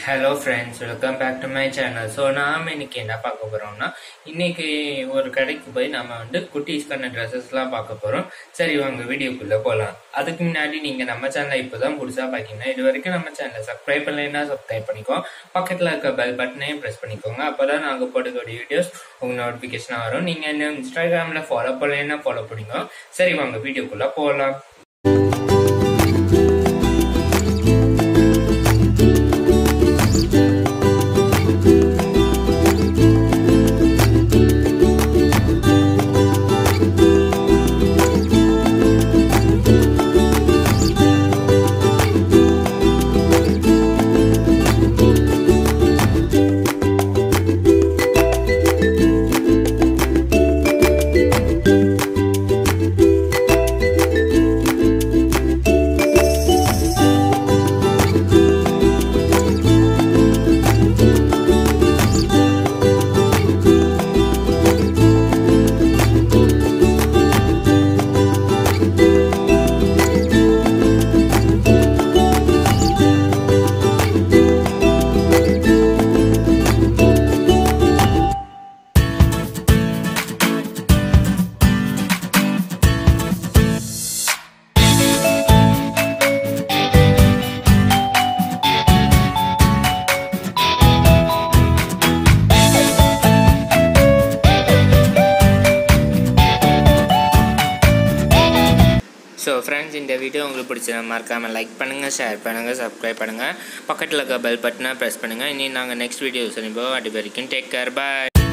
hello friends welcome back to my channel so நாம் இன்னைக்கு என்ன பார்க்க போகிறோம்னா இன்னைக்கு ஒரு கடைக்கு போய் நம்ம வந்து குட்டீஸ்க்கான ட்ரெஸ்ஸஸ்லாம் பார்க்க போகிறோம் சரி வாங்க வீடியோக்குள்ளே போகலாம் அதுக்கு முன்னாடி நீங்கள் நம்ம சேனலை இப்போ தான் புதுசாக பார்க்கீங்கன்னா இது வரைக்கும் நம்ம சேனலை சப்ஸ்கிரைப் பண்ணலைன்னா சப்ஸ்கிரைப் பண்ணிக்கோ பக்கத்தில் இருக்க பெல் பட்டனையும் ப்ரெஸ் பண்ணிக்கோங்க அப்போ தான் நாங்கள் போடக்கூடிய வீடியோஸ் உங்கள் நோட்டிஃபிகேஷனாக வரும் நீங்கள் என்ன இன்ஸ்டாகிராமில் ஃபாலோ பண்ணலைன்னா ஃபாலோ பண்ணிக்கோ சரி வாங்க வீடியோக்குள்ளே போகலாம் ஸோ ஃப்ரெண்ட்ஸ் இந்த வீடியோ உங்களுக்கு பிடிச்சத மறக்காமல் லைக் பண்ணுங்கள் ஷேர் பண்ணுங்கள் சப்ஸ்கிரைப் பண்ணுங்கள் பக்கத்தில் இருக்க பெல் பட்டனை ப்ரெஸ் பண்ணுங்கள் இனி நாங்கள் நெக்ஸ்ட் வீடியோ சொல்லிப்போம் அது வரைக்கும் டேக் கேர் பாய்